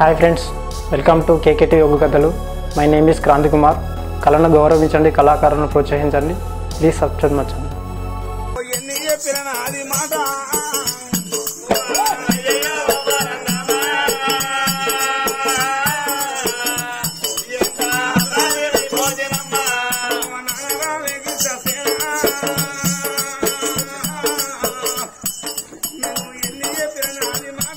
Hi friends welcome to KKT యోగ కథలు my name is Kranthi Kumar కళను గౌరవించండి కళాకారులను ప్రోత్సహించండి ప్లీజ్ సబ్స్క్రైబ్ మచ్చండి ఎన్ని చెప్పిన నాది మాట నువ్వు ఎన్ని చెప్పిన నాది మాట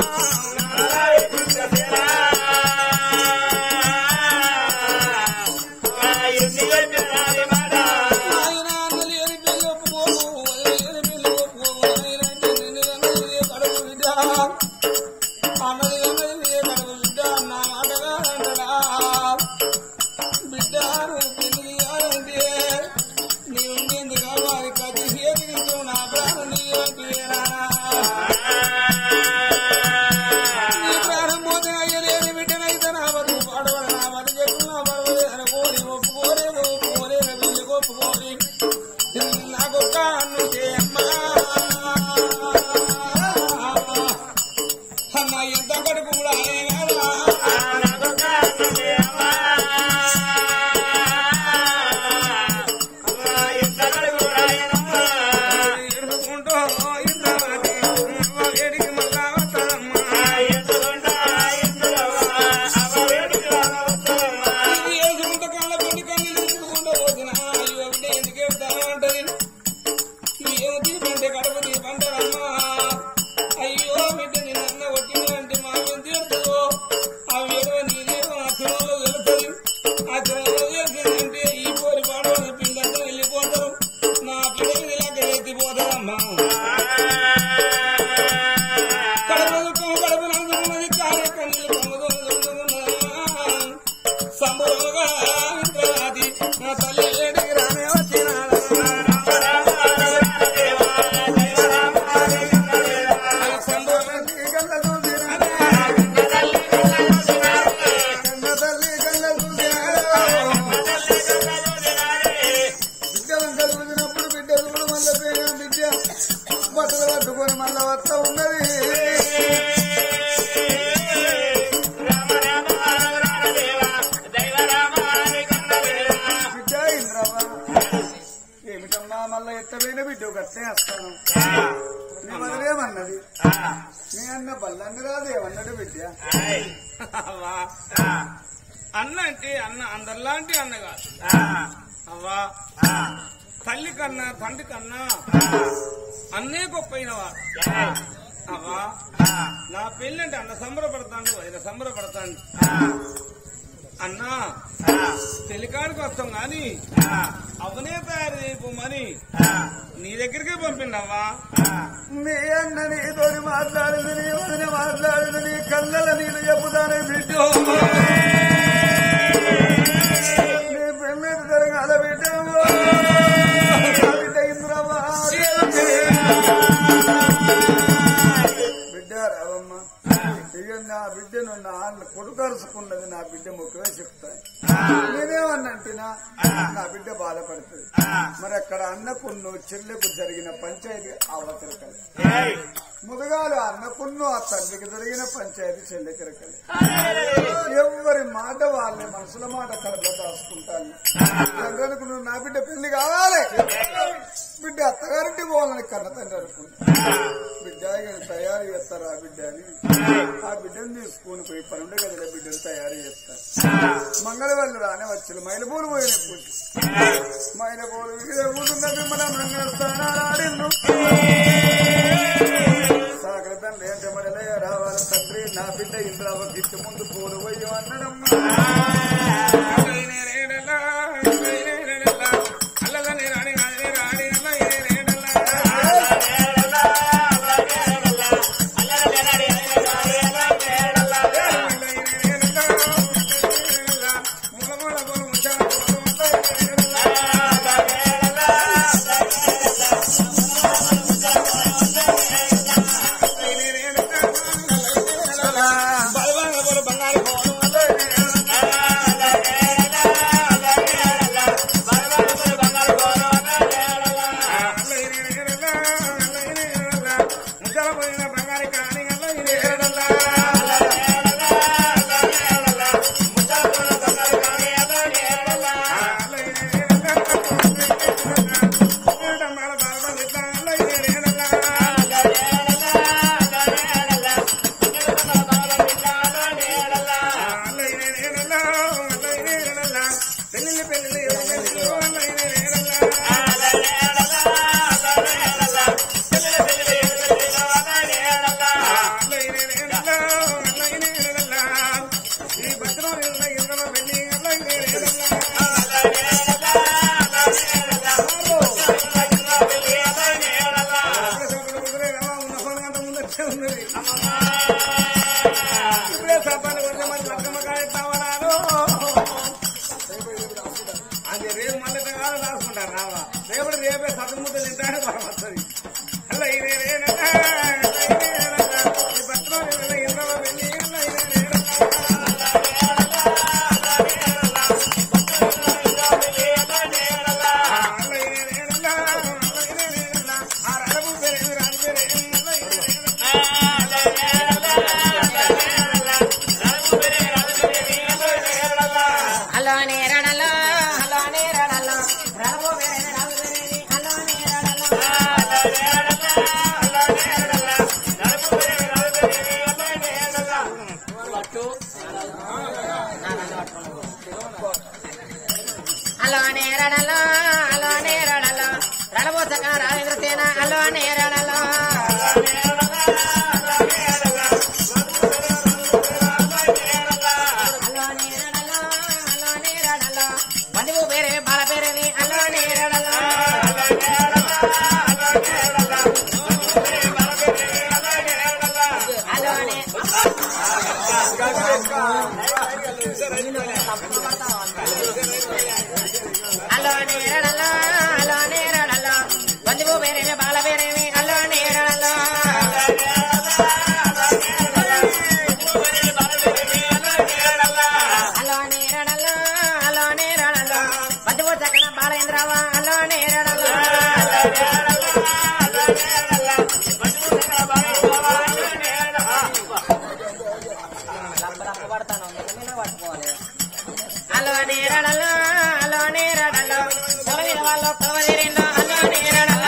ఆయన అన్నలేని పిల్ల ఒప్పుకోను, వదిలేని పిల్ల ఒప్పుకోను, ఆయన అంటే నిన్ను కన్నది నీ కడుపు బిడ్డ. అన్నది కన్నది నీ కడుపు బిడ్డ, నా మాటగా అంటడా. బిడ్డ, నువ్వు పెళ్లి చేయాలంటే నీ ఉండేందుకు కావాలి, కత్తి చేతికి ఇచ్చావు, నా ప్రాణం నీ వంటివేనా? నీ ప్రాణం పోతే అయ్యలేని బిడ్డనైతే నా బతుకు పాడవడు, నా బతుకు ఎట్లు నా పర్వాలేదు అనుకోని, ఒప్పుకోలేదు, ఒప్పుకోలేదు, పెళ్లికి ఒప్పుకోని. నాకొక్క అన్నుంటే అమ్మా. అమ్మ ఎంత కడుపు కూడా ఆయన కదా. ఎడుకుంటూ ఇంద్రవతి, అమ్మ వేడికి మళ్ళా వస్తాదమ్మా. ఇది ఏడుకుంటూ కళ్ళ పొడి కన్నీళ్ళు తిట్టుకుంటూ పోతున్నా. అయ్యో బిడ్డ ఎందుకు ఏడుస్తావా అంటది. ఏం దీపంటే కడుపు దీపంటారమ్మా. అయ్యో బిడ్డ నిన్న కొట్టినంటే మా ఎంత ఏడుతుందో. అవి ఏదో నీదేమో ఆ చెరువులో తెలుస్తుంది. ఆ చెరువులో తెలిసిందంటే ఈ పోరి పాడవని పిల్లలతో వెళ్ళిపోతారు. నా పిల్లలు ఇలాగ ఎత్తిపోతారమ్మా. కడుపు దుఃఖం కడుపు నందుకున్నది కారే కన్నీళ్ళు కమ్ముదొందుకున్నదా. సంబరంగా ఇంద్రవాది నా తల్లి ఏడికి రానే వచ్చినాడా. సంబరానికి కళ్ళ చూసినాడా. కన్న తల్లి కళ్ళ చూసినాడా. బిడ్డలను కలుపుతున్నప్పుడు బిడ్డ చూడు మళ్ళీ పేరు బిడ్డ బట్టలు పట్టుకొని మళ్ళా వస్తా ఉన్నది బిడ్డ ఇంద్రవ్వ ఏమిటమ్మా మళ్ళా ఎత్తపోయిన బిడ్డ కట్టే వస్తాను నీ మరలేమన్నది నీ అన్న బల్లండి రాదు ఏమన్నాడు బిడ్డ అవ్వా అన్న అంటే అన్న అందరిలాంటి అన్న కాదు అవ్వా తల్లి కన్నా తండ్రి కన్నా అన్నే గొప్పైన వాడు అవ్వా నా పెళ్ళంటే అన్న సంబరపడతాడు వదిన సంబరపడతాడు అన్నా పెళ్లికాడికి వస్తాం గాని అవనే తయారు చేయమని నీ దగ్గరికే పంపిండవ్వా నీ అన్న నీతో మాట్లాడింది నీ వదిన మాట్లాడింది నీ కళ్ళల నేను చెప్పుతానే బిడ్డ నీ పెళ్ళి జరగాల బిడ్డ బిడ్డ ఇంద్రవ్వ బిడ్డ రావమ్మ ఇక నా బిడ్డను నా కొడుకు అరుచుకున్నది నా బిడ్డ ముఖమే చెప్తాను నేనేమన్నంటినా నా బిడ్డ బాధపడుతుంది మరి అక్కడ అన్నకున్ను చెల్లెకు జరిగిన పంచాయతీ అవతరకలు ముదగాలు అన్నకున్ను ఆ తండ్రికి జరిగిన పంచాయతీ చెల్లెకిరకలు ఎవరి మాట వాళ్ళని మనసుల మాట కడప దాచుకుంటాను తండ్రికి నువ్వు నా బిడ్డ పెళ్లి కావాలి బిడ్డ అత్తగారింటికి పోవాలని కన్న తండ్రి అనుకుంటా బిడ్డ ఇక తయారు చేస్తారు ఆ బిడ్డ అని ఆ బిడ్డను తీసుకుని పోయి పన్నెండు గదిలో బిడ్డను తయారు చేస్తారు మంగళవల్లి రానే వచ్చిన మైలపూలు పోయిన పూజ మైలపూలు కూతున్న మిమ్మల్ని మంగళస్థానాడిండు సాగర తండ్రి అంటే మడలే రావాలి తండ్రి నా బిడ్డ ఇంద్రావ గిట్టు ముందు పోలు పోయి అన్నడమ్మా అల్లదని రాణి రాణి రాణి బంగారు రేపే సపాలు కొంచెం మంది బతుకమ్మ కాయ కావాలను అది రేపు మళ్ళీ కాదు రాసుకుంటారు రావా రేపటి రేపే సతు ముద్ద తింటాడు మనం వస్తుంది అలా ఇదే రేనన్నా, ఇదే రేనన్నా, ఈ పత్రం ఇదే ఇంద్రలో వెళ్ళి ఇలా ఇదే రేనన్నా. అలా ఇదే రేనన్నా, అలా ఇదే రేనన్నా, ఆ రాజు పేరు ఏమి రాజు పేరు ఏమి, అలా ఇదే రేనన్నా. హలో నేరడలో హలో నేరడలో రఘు వేరే రఘు వేరే హలో నేరడలో హలో నేరడలో హలో నేరడలో రణబోతక రాజేంద్ర సేన హలో నేరడలో హలో నేరడలో హలో నేరడలో వందివు పేరే బాల పేరేమి హలో నేరడలో హలో నే హలో నేరడలో హలో నేరడలో వందివు పేరేమి బాల పేరేమి hello నేరడలో hello నేరడలో hello నేరడలో వందివు చక్కన బాలేంద్రవా hello నేరడలో hello నేరడలో hello నేరడలో సొలవిన వాళ్ళు కొలవలేరిందో హలో నేరడలో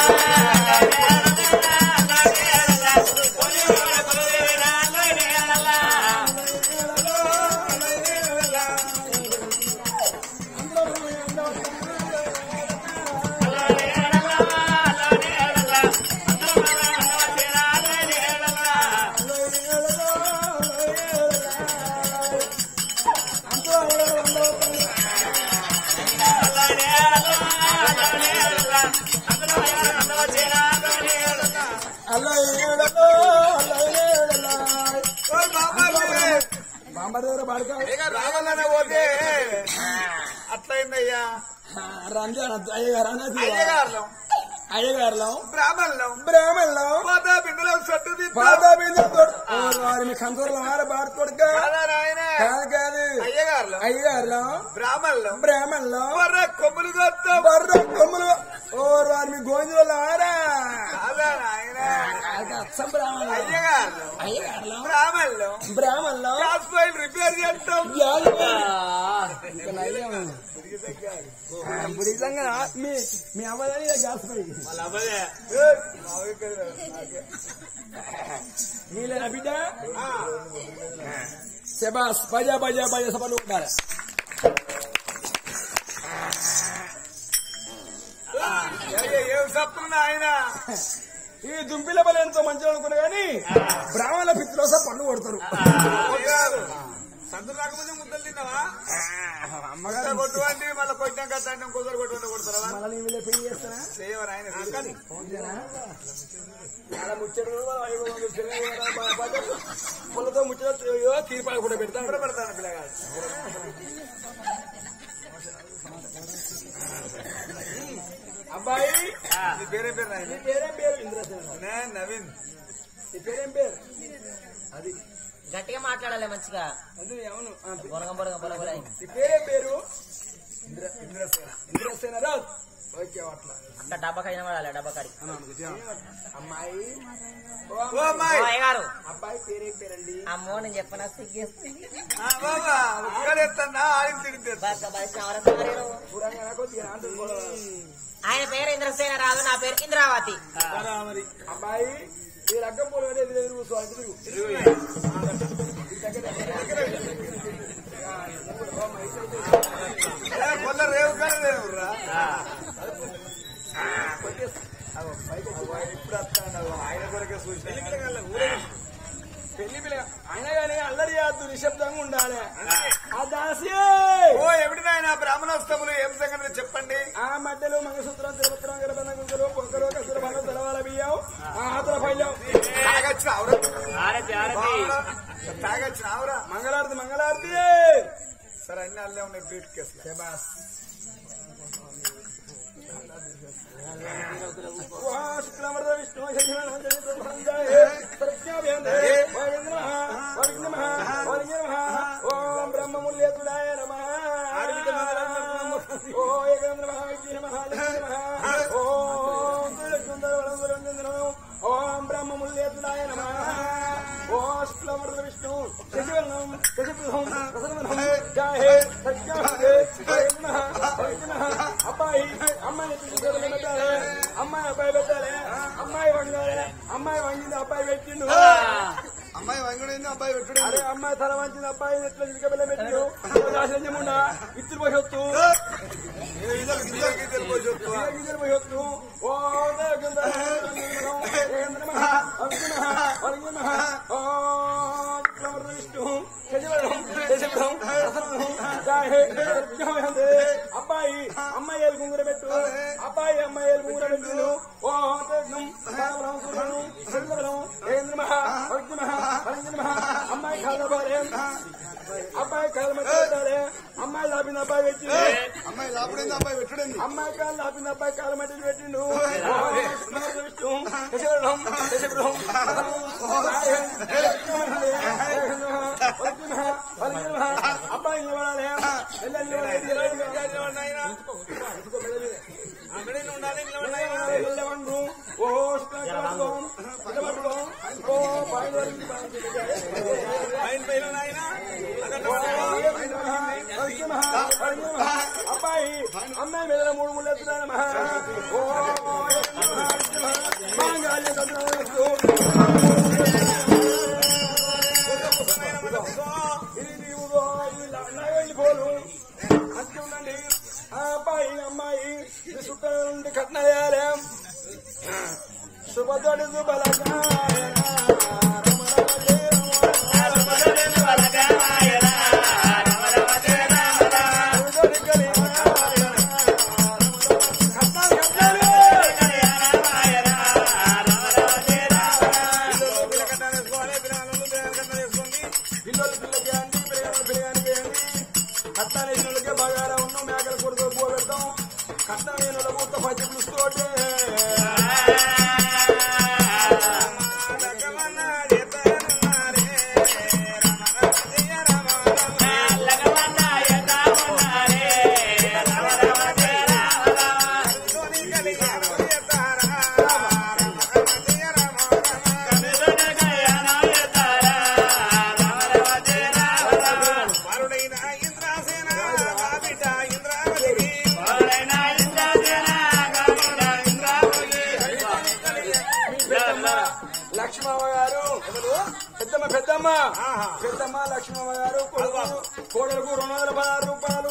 ఇక రావాలనే పోతే అట్లయిందయ్యా అయ్యగారులం అయ్యగారులం బ్రాహ్మణులం బ్రాహ్మణులం పోతా బిందులో సట్టు పాదా మీద వారి మీ కంకూరలో ఆడ బాడు కొడుక నాయన కాదు కాదు అయ్యగారులం అయ్యగారులం బ్రాహ్మణులం బ్రాహ్మణులం బర్ర కొమ్ములు కొత్తాం బర్ర కొమ్ములు ఓ వారి మీ గోంజుల ఆరా కాదా నాయన అచ్చం బ్రాహ్మణులం అయ్యగారులం అయ్యగారులం బ్రాహ్మణులం బ్రాహ్మణులం గ్యాస్ ఫైల్ రిపేర్ చేస్తాం బుడిసంగా మీ మీ అవ్వదని గ్యాస్ పై నీలేనా బిడ్డ శబాస్ బజా బజా బజా సభలు ఉండాలి ఏం సప్పుడు ఆయన ఈ దుంపిల బలి ఎంతో మంచిగా అనుకున్నా కానీ బ్రాహ్మణుల పిత్రోస పండు కొడతారు సందులు రాకముందే ముద్దలు తిన్నావా అమ్మగారు కొట్టు అంటే మళ్ళీ కొట్టాం కదా అంటే కుదరు కొట్టు కొడతారా మళ్ళీ నీ వీళ్ళ పెళ్లి చేస్తారా చేయవరు ఆయన కానీ పుల్లతో ముచ్చట తీర్పాలు కూడా పెడతాను పెడతాను పిల్లగాడు అబ్బాయి నీ పేరే పేరు నాయన నీ పేరేం పేరు ఇంద్రసేన నే నవీన్ నీ పేరేం పేరు అది గట్టిగా మాట్లాడాలి మంచిగా అది అవును ఆ, బొరగ బొరగ బొరగ నీ పేరేం పేరు ఇంద్ర ఇంద్రసేన ఇంద్రసేన రాదు ఓకే అట్లా అంత డబ్బా కైనా వాడాలి డబ్బా కాడి అమ్మాయి ఓ ఓ అమ్మాయి. అమ్మాయి అయ్యగారు అబ్బాయి పేరేం పేరండి అమ్మో నేను చెప్పనా సిగ్గేస్తుంది ఆ, బాబా ఒక్కడెత్తన్నా ఆయన తిడితే బాగా బలిసిన అవరసం మరేను. చూడంగా కొద్దిగా ఆంధ్ర కూడా ఆయన పేరు ఇంద్రసేన రాదు నా పేరు ఇంద్రావతి మరి అబ్బాయి ఈ రకం పూలు అంటే ఎదురు ఎదురు కూర్చో అటు తిరుగు కొల్ల రేవు కానీ రేవురా ఇప్పుడు వస్తాడు ఆయన కొరకే చూసిన పెళ్లి పిల్ల ఆయన కానీ అల్లరి చేయద్దు నిశ్శబ్దంగా ఉండాలి ఆ దాసి ఓ ఎవిడి నాయన బ్రాహ్మణోత్సవులు ఏం సంగతి చెప్పండి ఆ మధ్యలో మంగసూత్రం తిరుపత్రం గర్భన గుంకలు పొక్కలు కసురు బండ తెలవాల బియ్యం ఆ ఆతుల పైలం తాగొచ్చిన ఆవురా తాగొచ్చిన ఆవురా మంగళారతి మంగళారతి సరే అన్ని అల్లే ఉన్నాయి బ్రీఫ్ కేసులు శుక్లమర్ద విష్ణు ఓం బ్రహ్మముల్యేతుడాయ నమ ఓ ఏకం నమ విష్ణు నమ ఓం ఓం బ్రహ్మముల్యేతుడాయ నమ ఓ శుక్లమర్ద విష్ణు శశివర్ణం శశిప్రభం ప్రసన్నవనం జయ హే సత్యాహే అబ్బాయి అమ్మాయి పెట్టాలి అమ్మాయి అబ్బాయి పెట్టాలి అమ్మాయి వంగాలి అమ్మాయి వంగింది అబ్బాయి పెట్టిండు అమ్మాయి వంగుడైంది అబ్బాయి పెట్టుడు అరే అమ్మాయి తల వంచింది అబ్బాయి ఎట్లా చిరికబెల్ల పెట్టిండు రాసించముండా ఇత్తులు పోయొత్తు గిద్దలు పోయొత్తు ఓ దేవకింద విష్ణు అబ్బాయి అమ్మాయి ఏలు కుంగుర పెట్టు అబ్బాయి అమ్మాయి ఏలు కుంగుర పెట్టు ఓ తేజం బాలబలం సూర్యుడు చంద్రబలం ఏంద్ర మహా భక్తి మహా భరంజన మహా అమ్మాయి కాళ్ళ భార్య అబ్బాయి కాళ్ళ మట్టి అమ్మాయి లాపిన అబ్బాయి పెట్టి అమ్మాయి లాపడైంది అబ్బాయి పెట్టుడైంది అమ్మాయి కాళ్ళు లాపిన అబ్బాయి కాళ్ళ మట్టి పెట్టిండు విష్ణు శశివరణం శశిగ్రహం అబ్బాయి నిలబడాలి పిల్లలు నిలబడాలి నిలబడు ఓ పట్టుకో నిలబడుకో ఓ పైన అబ్బాయి అమ్మాయి మీద మూడు మూడు ఎత్తున్నానమ్మా ఓ మాంగాల్య తంత్రమస్తు. ఇది నీవుగో, ఇది నా- నా వెళ్ళిపోను అంతే ఉండండి ఆ అబ్బాయి అమ్మాయి ఈ సుఖ నుండి కట్నయాలే శుభతోడి శుభలగా పిల్లలు పిల్లకి అండి పిల్లగాని పిల్లగానికి అండి కట్నం వేసిన వాళ్ళకే బాగా ఉన్నాం మేకల కొడుకు పో పెడతాం కట్నం వేసిన వాళ్ళకు మొత్తం పచ్చి పులుసుకోటే లక్ష్మమ్మ గారు పెద్దమ్మ పెద్దమ్మ పెద్దమ్మ లక్ష్మమ్మ గారు కొడుకు కోడలకు రెండు వందల పదహారు రూపాయలు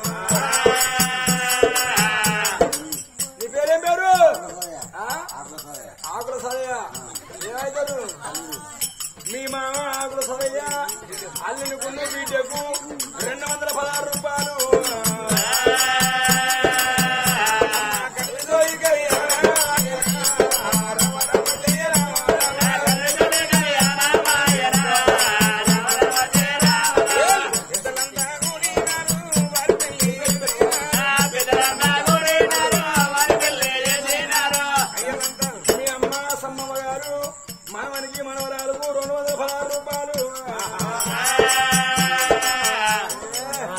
నీ పేరేం పేరు ఆ? ఆకుల సదయ్య ఏమైతారు మీ మామ ఆకుల సదయ్య అల్లునికున్న బీటకు రెండు వందల పదహారు రూపాయలు మీ అమ్మ సమ్మమ్మ గారు మామనికి మనవరాలకు రెండు వందల పదహారు రూపాయలు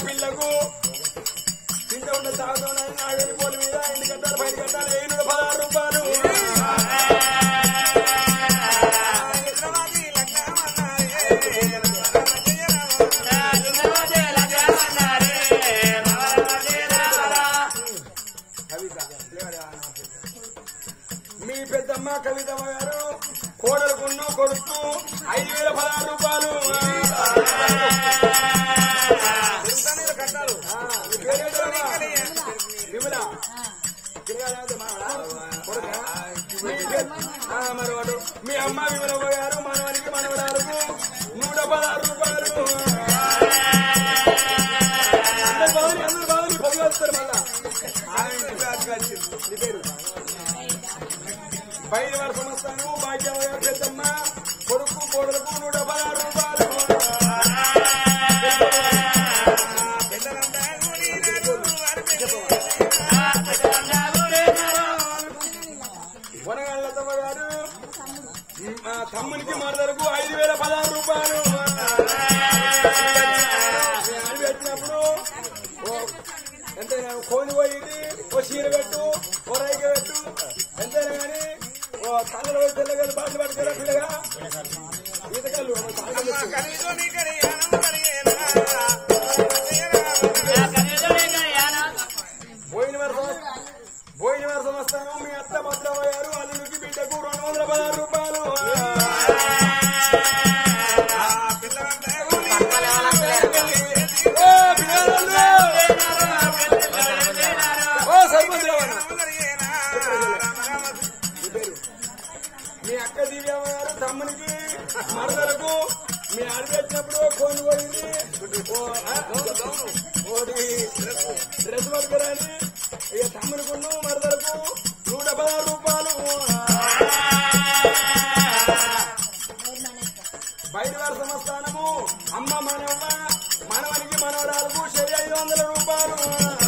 పిల్లకు కింద ఉన్న తాగుతాను నా వెళ్ళిపోలు మీద ఇంటి కట్టాలి బయట కట్టాలి ఏడు పదహారు రూపాయలు మీ పెద్దమ్మ కవితమ్మ గారు కోడలుకున్న కొడుకు ఐదు వేల పదహారు రూపాయలు కట్టాలు మీ పేరేంటమ్మా? విమల తిరగాలి మావడా? కొడుకా? మీ పేరు? ఆ, మరి వాడు మీ అమ్మ విమలమ్మ గారు మనవనికి మనవరాలకు నూట పదహారు రూపాయలు అందరు బాగుంది అందరు బాగుంది పది వస్తారు మళ్ళా నీ పేరు బయట వారి సంస్థానం భాగ్యం గారు పెద్దమ్మ కొడుకు కోడలకు నూట పదహారు రూపాయలు వనగాళ్ళతమ్మ గారు మా తమ్మునికి మరదలకు ఐదు వేల పదహారు రూపాయలు మీ ఆడి పెట్టినప్పుడు ఓ- ఎంతైనా కోని పోయింది ఓ చీర పెట్టు ఓ రైక పెట్టు ఎంతైనా కానీ ఓ తలలో తెల్లగా బాటలు పట్టుకురా పిల్లగా ఈతకాళ్ళు తాగలు పోయిన వరసం పోయిన వరసం వస్తాను మీ అత్త భద్రమ్మ గారు అల్లుడికి బిడ్డకు రెండు వందల పదహారు రూపాయలు ఓ పిల్లగాళ్ళు! ఓ సర్పంచ్ రావణ మీ అక్క దివ్యమ్మ గారు తమ్మునికి మరదలకు మీ ఆడి వచ్చినప్పుడు కొని పోయింది ఓ, ఆ, ఓటి డ్రెస్ పట్టుకురాని ఇక తమ్మునికున్న మరదలకు నూట పదహారు రూపాయలు బయట వారి సంస్థానము అమ్మ మనవ్వ మనవనికి మనవరాలకు శరి ఐదు వందల రూపాయలు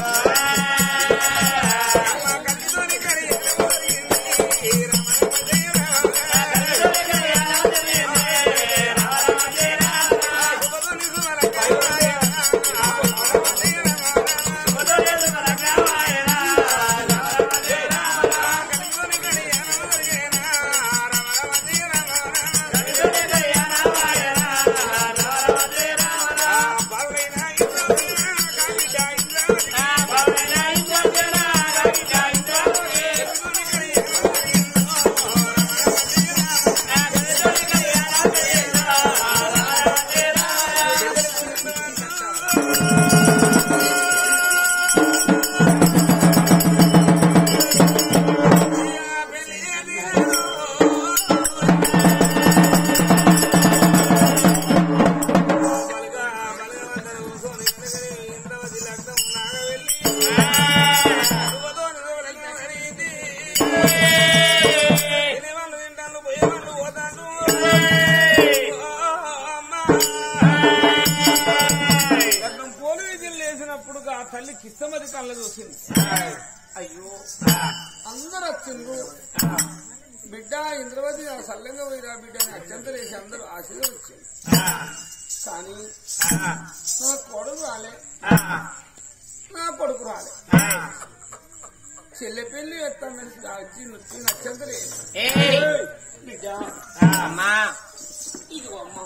లేచినప్పుడు ఆ తల్లి కిస్తమది కళ్ళ చూసింది అయ్యో అందరు వచ్చిండ్రు బిడ్డ ఇంద్రవతి ఆ సల్లంగా పోయిరా బిడ్డ అని అత్యంత లేచి అందరూ ఆశీర్వాదం వచ్చింది కానీ నా కొడుకు రాలే నా కొడుకు రాలే చెల్లె పెళ్లి ఎత్తామని వచ్చి నొచ్చి నచ్చంత లేదు బిడ్డ అమ్మా ఇదిగో అమ్మ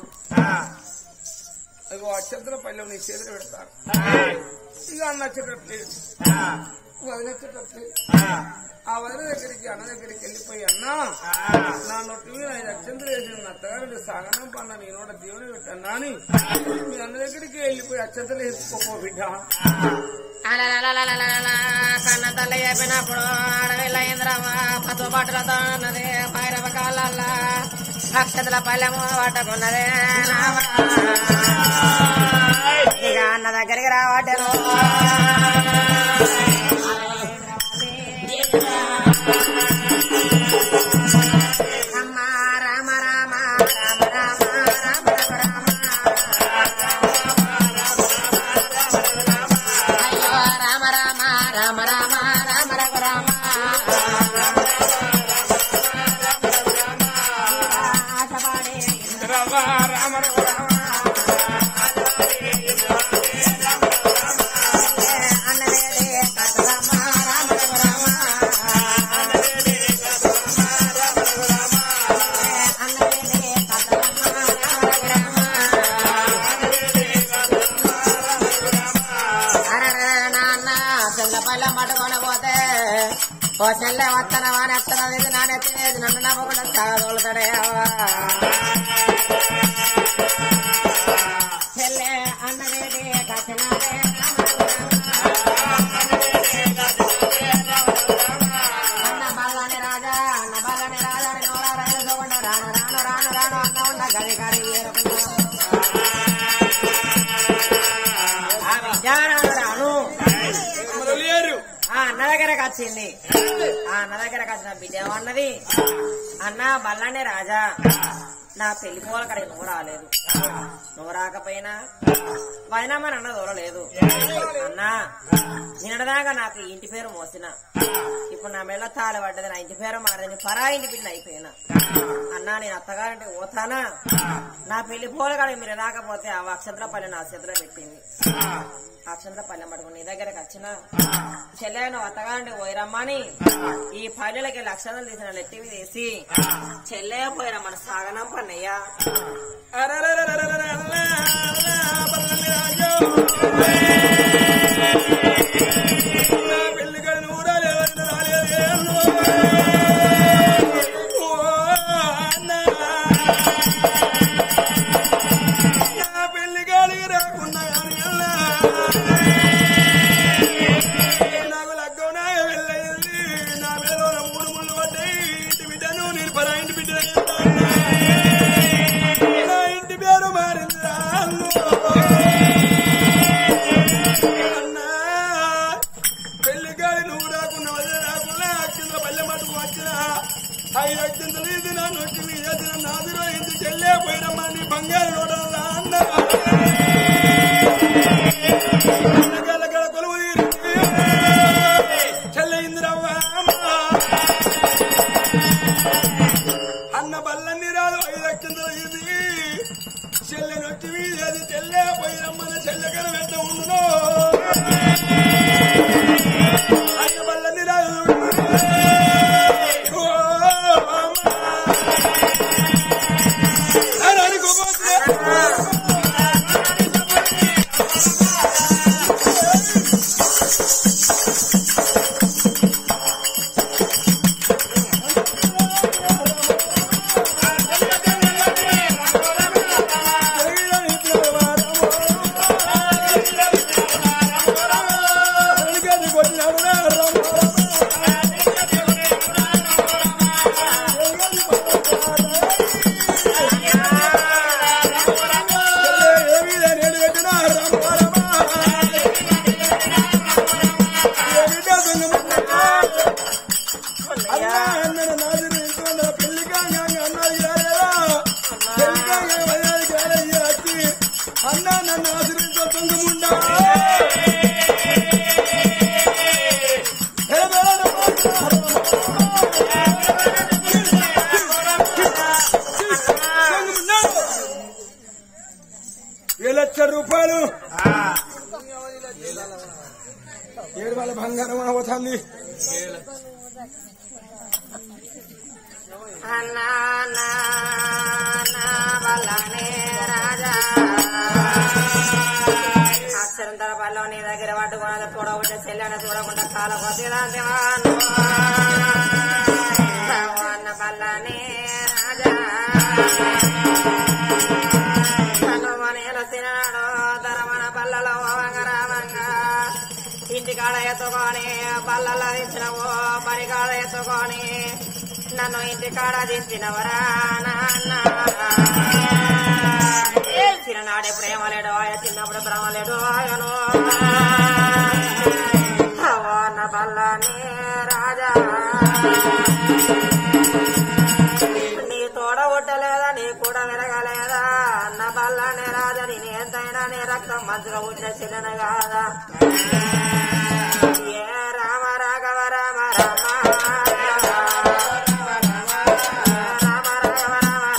ఇదిగో అత్యంతల పల్లె నీ చేతులు పెడతారు ఇక అన్న వచ్చేటట్లేదు వదిన వచ్చేటట్లేదు ఆ వదిన దగ్గరికి అన్న దగ్గరికి వెళ్ళిపోయి అన్నా నా నొట్టి మీద ఐదు అత్యంతలు వేసిన నా అత్తగారు సాగనం పన్న నేను కూడా దీవెన పెట్టన్నా అని మీ అన్న దగ్గరికి వెళ్ళిపోయి అత్యంతలు వేసుకోపో బిడ్డ అలలలలలలల, కన్న తల్లి చెప్పినప్పుడు అడవిలో ఇంద్రమ్మ పసు బట్టలతో ఉన్నది భైరవ కాళ్ళ అక్షతల పల్లెము పట్టుకున్నదే నావ. ఇక అన్న దగ్గరికి రావటను అమ్మ రామ రామ రామ రామ రామ రామ అయ్యో రామ రామ రామ రామ రామ రామ రామ ఆశపడే రామ రామ రామ పల్లె పట్టుకొని పోతే ఓ చెల్లె వత్తనవా అని వత్తనది ఇది నానెత్తేది నన్ను నమ్మకుండా సాగదోలుతాడే చెల్లె అన్నదేది కచ్చినాడే అన్న బల్లని రాజా అన్న బల్లని రాజా అని నోరా రైలు చూకుండా రాను రాను రాను రాను అన్న ఉన్న గది గడి ఏరుకున్నా ఆ విద్యారాను రాను మరి లేరు ఆ అన్న దగ్గరకు వచ్చింది ఆ అన్న దగ్గరకు వచ్చిన బిడ్డ ఏమన్నది అన్న బల్లండి రాజా నా పెళ్లి పోల కడ నువ్వు రాలేదు నువ్వు రాకపోయినా పైన మన అన్న దూరలేదు అన్నా నిన్నదాకా నాకు ఈ ఇంటి పేరు మోసిన ఇప్పుడు నా మెళ్ళ తాళ పడ్డది నా ఇంటి పేరు మారదని పరా ఇంటి పిల్ల అయిపోయినా అన్నా నేను అత్తగారింటికి పోతానా నా పెళ్లి పోల కడ మీరు రాకపోతే ఆ అక్షంతల పల్లె నా చేతిలో పెట్టింది అక్షంతల పల్లెం పట్టుకుని నీ దగ్గరకు వచ్చిన చెల్లె నువ్వు అత్తగారింటికి పోయిరమ్మని ఈ పల్లెలకి లక్షణాలు తీసిన లెట్టివి తీసి చెల్లె పోయిరమ్మని సాగనం పన్నయ్యా నాకు లగ్గనాయ వెళ్ళయింది నా మీద మూడు ముళ్ళు పడ్డాయి ఇంటి బిడ్డను నేను పరా ఇంటి బిడ్డ నా ఇంటి పేరు మారింది అన్నా పెళ్లి గాలి నువ్వు రాకున్నా వదిలే రాకున్నా అచ్చిందో పల్లె మటుకు వచ్చిన ఐదు అచ్చింతలు ఇది నా నొక్కి మీద ఎత్తిన నాదిరో ఇంటి చెల్లే పోయినమ్మా నీ బంగారు నోడల్లా అన్న గల కొలువు చెల్లె ఇందిరవ్వ అన్న బల్లన్ని రాదు ఐదు అక్షంతలు ఇది చెల్లె నొచ్చి వీధి చెల్లె పోయి రమ్మని చెల్లె కన వెంట ఉండును అన్న బల్లన్ని రాదు ఓ అమ్మ. అని అనుకోపోతే అన్నా నన్ను ఆశ్రయించో తొంగముండా లక్ష రూపాయలు ఏడు వాళ్ళ బంగారం అవుతుంది అన్నా నా నా బల్లనే రాజా అక్షరంతర పల్లె నీ దగ్గర పట్టుకున్నది పొడవుంటే చెల్లెని చూడకుండా కాల కొద్దిదాంతి అన్న పల్లనే రాజా హనుమనేల తినాడు ధరమణ పల్లలో వంగరామంగా ఇంటికాడ ఎత్తుకొని పల్లల్లో దించినవు పరికాడ ఎత్తుకొని నన్ను ఇంటికాడ దించినవరా నాన్న చిన్ననాడే ప్రేమ లేడు ఆయ చిన్నప్పుడు ప్రేమ లేడు ఆయను అవన్న పల్లని రాజా నీ తోడ ఉట్టలేదా నీ కూడా విరగలేదా అన్న బల్లని రాజా నీ ఎంతైనా నీ రక్తం మంచిగా ఉంటే చిన్న కాదా ఏ రామ రాఘవ రామ రామ రామ రాఘవ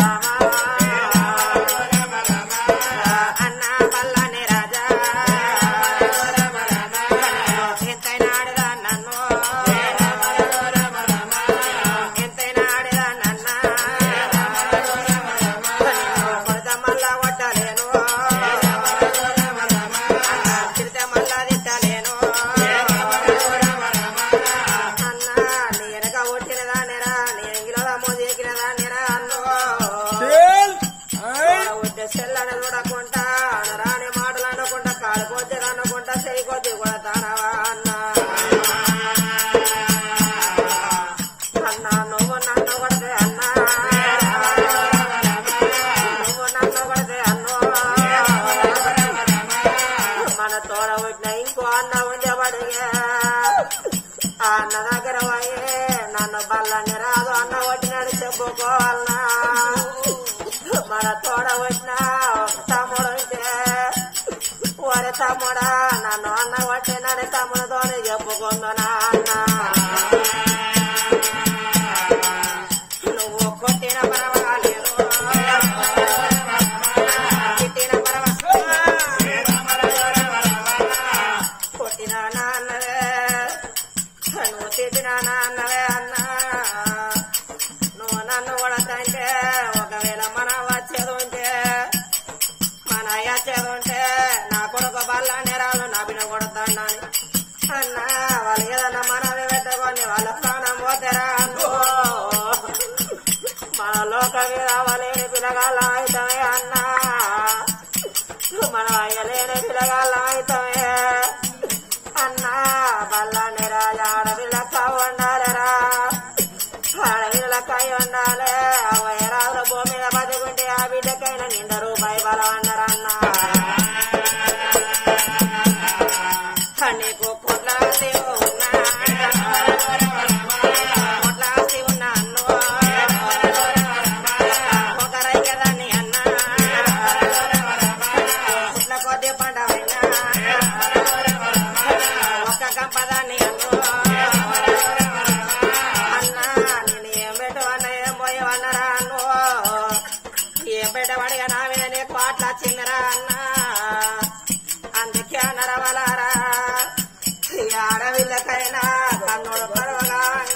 రామ రామ అన్న బల్లని రాజా ఎంతైనా ఆడదా నన్ను ఎంతైనా ఆడదా నన్న కొడత మళ్ళా కొట్టలేను తిరితే మళ్ళా తిట్టలేను నా ఇంకో అన్న ఉండేవాడిగా ఆ అన్న దగ్గర పోయి నన్ను బల్లని రాదు అన్న కొట్టినాడు చెప్పుకోవాలనా మన తోడ వచ్చిన ఒక తమ్ముడు ఉంటే ఒరే తమ్ముడా నన్ను అన్న కొట్టినాడు తమ్ముడితోనే చెప్పుకుందునా అన్న నువ్వు కొట్టిన పర్వాలేదు తిట్టిన పర్వాలేదు కొట్టిన నాన్నవే నువ్వు తిట్టిన నాన్నవే అన్నా నువ్వు నన్ను కొడతంటే ఒకవేళ మన వచ్చేది ఉంటే మన వచ్చేది ఉంటే నా కొడుకు బల్ల నేరాలు నా బిడ్డ కొడతాడని అన్నా వాళ్ళు ఏదన్నా మనవి పెట్టుకొని వాళ్ళ ప్రాణం పోతారా అన్నో మన లోక రావాలేని పిల్లగాళ్ళ అయితమే అన్నా మన అయ్యలేని పిల్లగాళ్ళ అయితమే అన్నా బల్లాని రాజా ఆడపిల్లక్క ఉండాలిరా ఆడపిల్లక్క ఉండాలి వయరాజు భూమి మీద బతుకుంటే ఆ బిడ్డకైనా నిండ రూపాయి బలం అన్నారన్నా నీకు కోట్ల ఆస్తి ఉన్నా కోట్ల ఆస్తి ఉన్నా అన్నో ఒకరైకే దాన్ని అన్నా కోట్ల కొద్ది పండవైనా ఒక్క కంపదాన్ని అన్నో అన్నా నేను ఏం పెట్టవన్నా ఏం పోయేవన్నరా అన్నో ఏం పెట్టవాడిగా నా మీద నీకు అట్లా చిందరా అన్నా అందుకే అన్నరవలారా ఈ ఆడవిల్లకైనా కన్నోడు పడవగా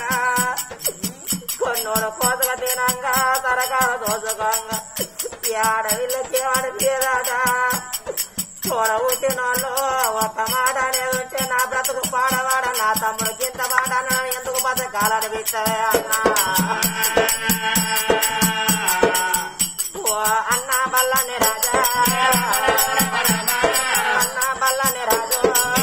కొన్నోడు కోతగా తినంగా తరగాల దోసకంగా ఈ ఆడవిల్లకి వాడి తీరాట చూడ పుట్టినోళ్ళు ఒక్క మాట అనేది ఉంటే నా బ్రతుకు పాడవాడ నా తమ్ముడికి ఇంత మాట అన్నాడు, ఎందుకు బతకాలని బిచ్చవే అన్నా ఓ అన్న బల్లని రాజా అన్న బల్లని రాజు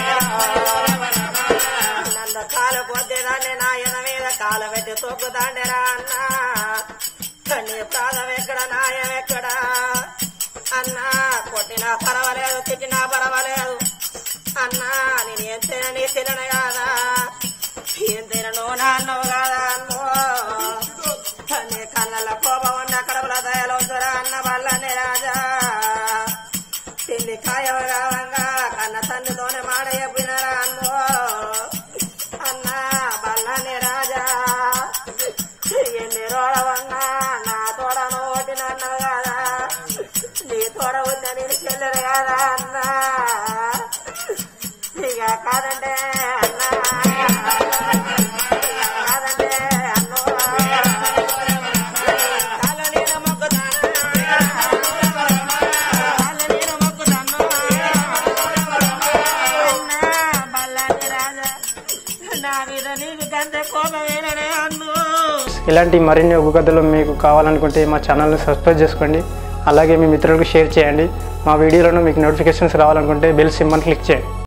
నన్ను కాలు కొద్దిదాన్ని నా ఎన మీద కాలు పెట్టి తొక్కుదాండిరా అన్న నీ ప్రాణం ఎక్కడ నాయం ఎక్కడ అన్నా కొట్టినా పర్వాలేదు తిట్టినా పర్వాలేదు అన్నా నేను ఏం తినని తినను కాదా ఏం తినను నాన్నవు కాదా అన్నో నీ కళ్ళ కోపం ఉన్న కడుపుల దయలవుతురా అన్న వల్లనే రాజా తిండి కాయవగావంగా కన్న తండ్రితోనే మాట చెప్పినరా అన్నో అన్న బల్లనే రాజా ఎన్ని రోడవంగా నా తోడను ఓటినన్నావు కదా నీ తోడ ఉన్న నేను చెల్లెరు కదా అన్నా ఇక కాదంటే అన్నా కాదంటే అన్నో కాలు నేను మొక్కుతాను కాలు నేను మొక్కుతాను అన్నా బల్లాని రాజా నా మీద నీకు కంటే కోపమేననే అన్ను ఇలాంటి మరిన్ని ఒగ్గు కథలు మీకు కావాలనుకుంటే మా ఛానల్ని సబ్స్క్రైబ్ చేసుకోండి అలాగే మీ మిత్రులకు షేర్ చేయండి మా వీడియోలను మీకు నోటిఫికేషన్స్ రావాలనుకుంటే బెల్ సింబల్ క్లిక్ చేయండి